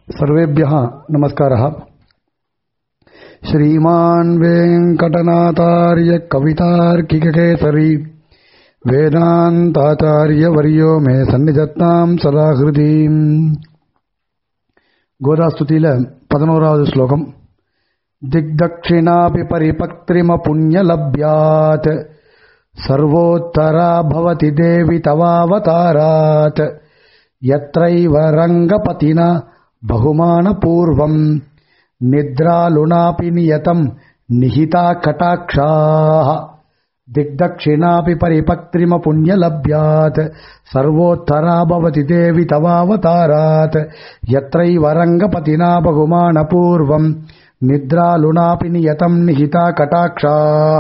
सर्वेभ्यः नमस्कारः श्रीमान् वेङ्कटनाथार्य कवितार्किककेसरी வேதாந்தாச்சாரியவரியோ மே சந்நிதத்தாம் சதா ஹிருதீம் கோதாஸ்துதியில பதினோராவது ஸ்லோகம் திக்தக்ஷிணாபி பரிபக்திரிம புண்ணியலப்யாத் சர்வோத்தரா பவதி தேவி தவாவதாராத் யத்ரைவ ரங்கபதினா பகுமானபூர்வம் நித்ராலுனாபி நியதம் நிஹிதா கட்டாட்சாः दिग्दक्षिणापि परिपक्त्रिम पुण्यलभ्यात् सर्वोत्तरा भवति देवि तवावतारात् यत्रैव रङ्गपतिना बहुमानपूर्वम् निद्रालुनापि नियतम् निहिता कटाक्षा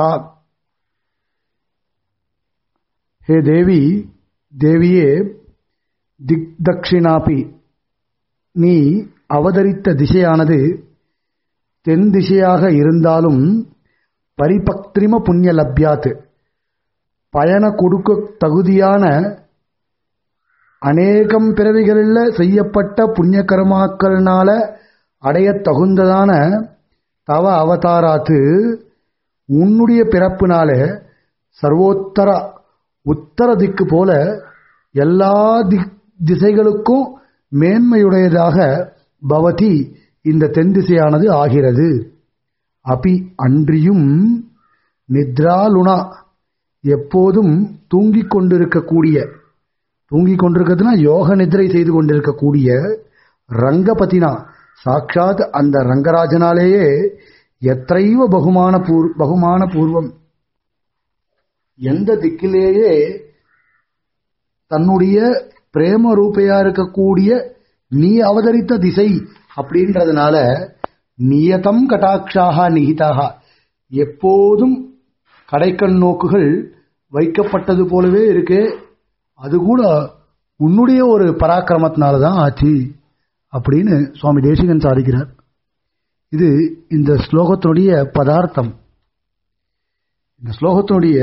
हे देवी தேவியே திக்தக்ஷிணாபி நீ அவதரித்த திசையானது தென் திசையாக இருந்தாலும் பரிபக்திரிம புண்ணிய லப்யாத்து பயண கொடுக்க தகுதியான அநேகம் பிறவிகளில் செய்யப்பட்ட புண்ணிய கர்மாக்கள்னால அடைய தகுந்ததான தவ அவதாராத்து உன்னுடைய பிறப்புனால சர்வோத்தர உத்தர திக்கு போல எல்லா திக் திசைகளுக்கும் மேன்மையுடையதாக பவதி இந்த தென் திசையானது ஆகிறது அபி அன்றியும் நித்ராலுணா எப்போதும் தூங்கிக் கொண்டிருக்கக்கூடிய தூங்கிக் கொண்டிருக்கிறதுனா யோக நித்ரை செய்து கொண்டிருக்கக்கூடிய ரங்கபதினா சாட்சாத் அந்த ரங்கராஜனாலேயே எத்தைவ பகுமான பூர் பகுமான பூர்வம் எந்த திக்கிலேயே தன்னுடைய பிரேம ரூபையா இருக்கக்கூடிய நீ அவதரித்த திசை அப்படின்றதுனால நியதம் கட்டாட்சாக நிகிதாக எப்போதும் கடைக்கண் நோக்குகள் வைக்கப்பட்டது போலவே இருக்கு அது கூட உன்னுடைய ஒரு பராக்கிரமத்தினால தான் ஆச்சு அப்படின்னு சுவாமி தேசிகன் சாதிக்கிறார் இது இந்த ஸ்லோகத்தினுடைய பதார்த்தம் இந்த ஸ்லோகத்தினுடைய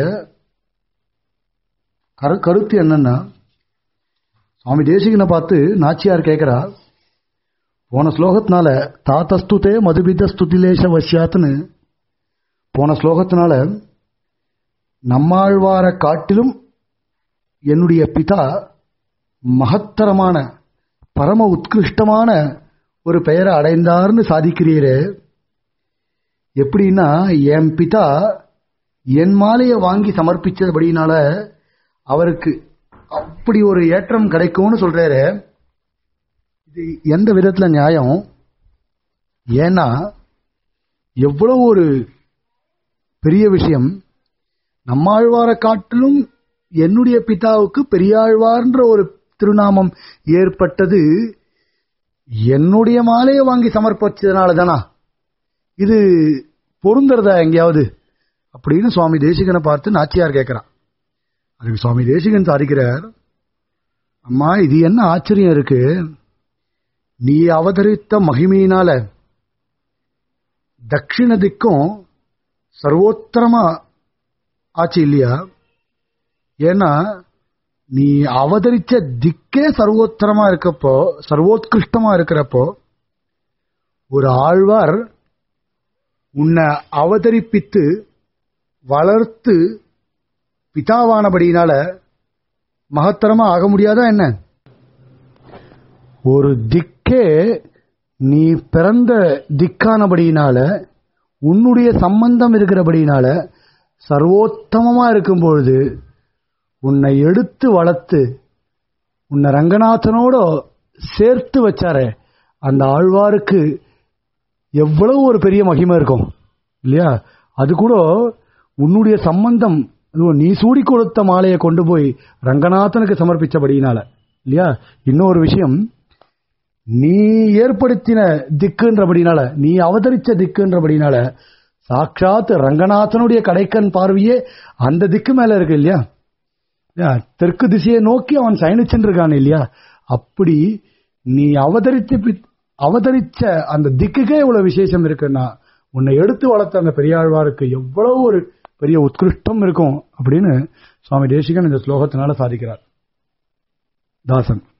கரு கருத்து என்னன்னா சுவாமி தேசிகனை பார்த்து நாச்சியார் கேட்கிறா போன ஸ்லோகத்தினால தாத்தஸ்துதே மதுபித ஸ்துதிலேஷ வசியாத்துன்னு போன ஸ்லோகத்தினால நம்மாழ்வார காட்டிலும் என்னுடைய பிதா மகத்தரமான பரம உத்கிருஷ்டமான ஒரு பெயரை அடைந்தார்னு சாதிக்கிறீரே எப்படின்னா என் பிதா என் மாலையை வாங்கி சமர்ப்பிச்சபடினால அவருக்கு அப்படி ஒரு ஏற்றம் கிடைக்கும்னு சொல்றாரு இது எந்த விதத்துல நியாயம் ஏன்னா எவ்வளவு ஒரு பெரிய விஷயம் நம்மாழ்வார காட்டிலும் என்னுடைய பிதாவுக்கு பெரியாழ்வார்ன்ற ஒரு திருநாமம் ஏற்பட்டது என்னுடைய மாலையை வாங்கி சமர்ப்பிச்சதுனால தானா இது பொருந்துறதா எங்கேயாவது அப்படின்னு சுவாமி தேசிகனை பார்த்து நாச்சியார் கேட்கிறான் அதுக்கு சுவாமி தேசிகன் சாதிக்கிறார் அம்மா இது என்ன ஆச்சரியம் இருக்கு நீ அவதரித்த மகிமையினால தட்சிண திக்கும் சர்வோத்தரமா ஆச்சு இல்லையா ஏன்னா நீ அவதரிச்ச திக்கே சர்வோத்தரமா இருக்கப்போ சர்வோத்கிருஷ்டமா இருக்கிறப்போ ஒரு ஆழ்வார் உன்னை அவதரிப்பித்து வளர்த்து பிதாவானபடியினால மகத்தரமா ஆக முடியாதா என்ன ஒரு திக்கே நீ பிறந்த திக்கானபடியினால உன்னுடைய சம்பந்தம் இருக்கிறபடியினால சர்வோத்தமமா இருக்கும் பொழுது உன்னை எடுத்து வளர்த்து உன்னை ரங்கநாதனோட சேர்த்து வச்சாரே அந்த ஆழ்வாருக்கு எவ்வளவு ஒரு பெரிய மகிமை இருக்கும் இல்லையா அது கூட உன்னுடைய சம்பந்தம் நீ சூடி கொடுத்த மாலையை கொண்டு போய் ரங்கநாதனுக்கு சமர்ப்பிச்சபடியினால இல்லையா இன்னொரு விஷயம் நீ ஏற்படுத்தின திக்குன்றபடினால நீ அவதரிச்ச திக்குன்றபடினால சாட்சாத் ரங்கநாதனுடைய கடைக்கன் பார்வையே அந்த திக்கு மேல இருக்கு இல்லையா தெற்கு திசையை நோக்கி அவன் சயனிச்சுட்டு இருக்கான் இல்லையா அப்படி நீ அவதரித்து அவதரிச்ச அந்த திக்குக்கே இவ்வளவு விசேஷம் இருக்குன்னா உன்னை எடுத்து வளர்த்த அந்த பெரியாழ்வாருக்கு எவ்வளவு ஒரு பெரிய உத்கிருஷ்டம் இருக்கும் அப்படின்னு சுவாமி தேசிகன் இந்த ஸ்லோகத்தினால சாதிக்கிறார் தாசன்